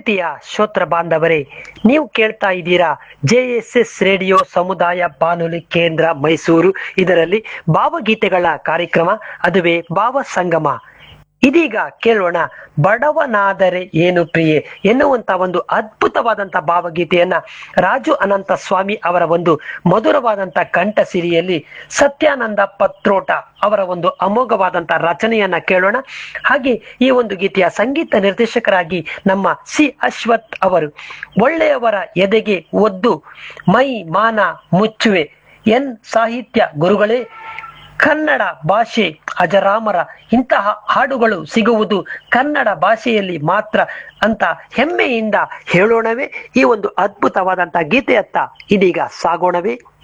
ಪ್ರೀತಿಯ ಶ್ರೋತ್ರ ಬಾಂಧವರೇ ನೀವು ಕೇಳ್ತಾ ಇದ್ದೀರಾ ಜೆ ಎಸ್ ಎಸ್ ರೇಡಿಯೋ ಸಮುದಾಯ ಬಾನುಲಿ ಕೇಂದ್ರ ಮೈಸೂರು ಇದರಲ್ಲಿ ಭಾವಗೀತೆಗಳ ಕಾರ್ಯಕ್ರಮ ಅದುವೇ ಭಾವ ಸಂಗಮ ಇದೀಗ ಕೇಳೋಣ ಬಡವನಾದರೆ ಏನು ಪ್ರಿಯೆ ಎನ್ನುವಂತ ಒಂದು ಅದ್ಭುತವಾದಂತ ಭಾವಗೀತೆಯನ್ನ ರಾಜು ಅನಂತ ಸ್ವಾಮಿ ಅವರ ಒಂದು ಮಧುರವಾದಂತ ಕಂಠ ಸಿರಿಯಲ್ಲಿ ಸತ್ಯಾನಂದ ಪತ್ರೋಟ ಅವರ ಒಂದು ಅಮೋಘವಾದಂತ ರಚನೆಯನ್ನ ಕೇಳೋಣ ಹಾಗೆ ಈ ಒಂದು ಗೀತೆಯ ಸಂಗೀತ ನಿರ್ದೇಶಕರಾಗಿ ನಮ್ಮ ಸಿ ಅಶ್ವಥ್ ಅವರು ಒಳ್ಳೆಯವರ ಎದೆಗೆ ಒದ್ದು ಮೈ ಮಾನ ಮುಚ್ಚುವೆ ಎನ್ ಸಾಹಿತ್ಯ ಗುರುಗಳೇ ಕನ್ನಡ ಭಾಷೆ ಅಜರಾಮರ ಇಂತಹ ಹಾಡುಗಳು ಸಿಗುವುದು ಕನ್ನಡ ಭಾಷೆಯಲ್ಲಿ ಮಾತ್ರ ಅಂತ ಹೆಮ್ಮೆಯಿಂದ ಹೇಳೋಣವೇ ಈ ಒಂದು ಅದ್ಭುತವಾದಂತಹ ಗೀತೆಯತ್ತ ಇದೀಗ ಸಾಗೋಣವೇ